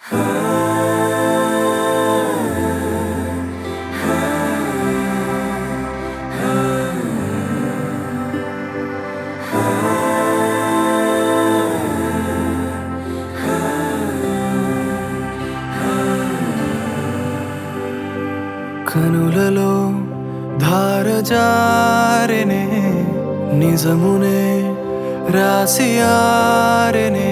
కనులలో ధారజారెనే నిజమునే రాసియారెనే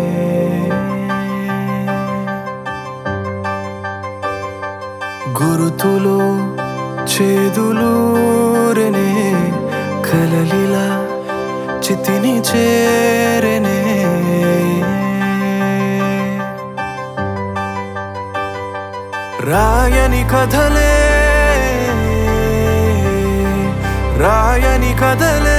గురుతులో చేదులూరెనే కలలిలా చితిని చేరెనే రాయని కథలే రాయని కథలే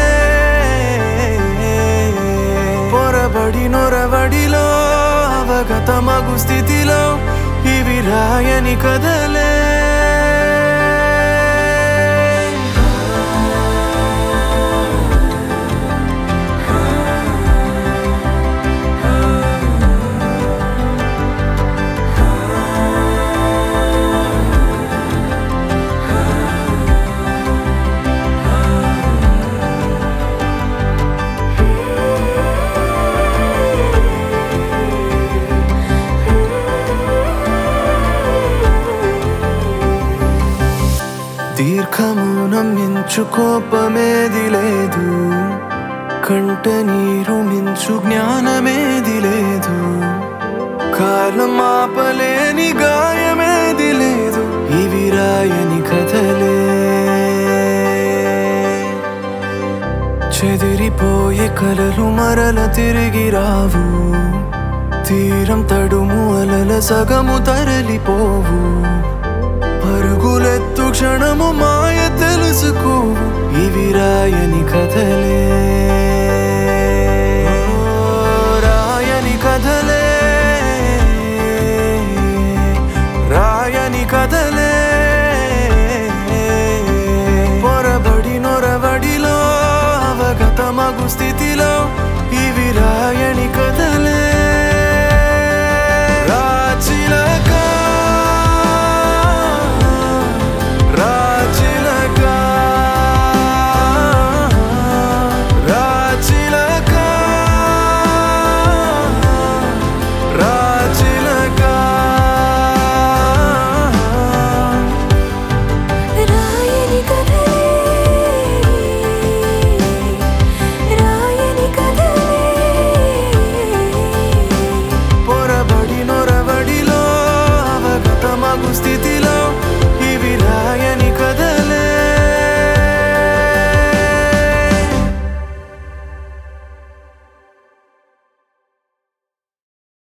పొరబడి నొరవడిలో అవగత మగు స్థితిలో ఇవి రాయని కథలే దీర్ఘమౌనం మించు కోపమేది లేదు కంట నీరు మించు జ్ఞానమేది లేదు కాలం ఆపలేని గాయమేది లేదు ఇవి రాయని కథలే చెదిరిపోయే కలలు మరల తిరిగి రావు తీరం తడుము అలల సగము తరలిపోవు పరుగులెత్తు క్షణము మాయ తెలుసుకోవు ఇవి రాయని కథలే ఓ, రాయని కథలే రాయని కథలే పొరబడి నొరవడిలో అవగత మగు స్థితిలో ఇవి రాయని కథలే రాచిలక రాచిలక రాచిలక రాచిలక రాయని కథలే రాయని కథలే పొరబడి నొరవడిలో అవగత మగు స్థితి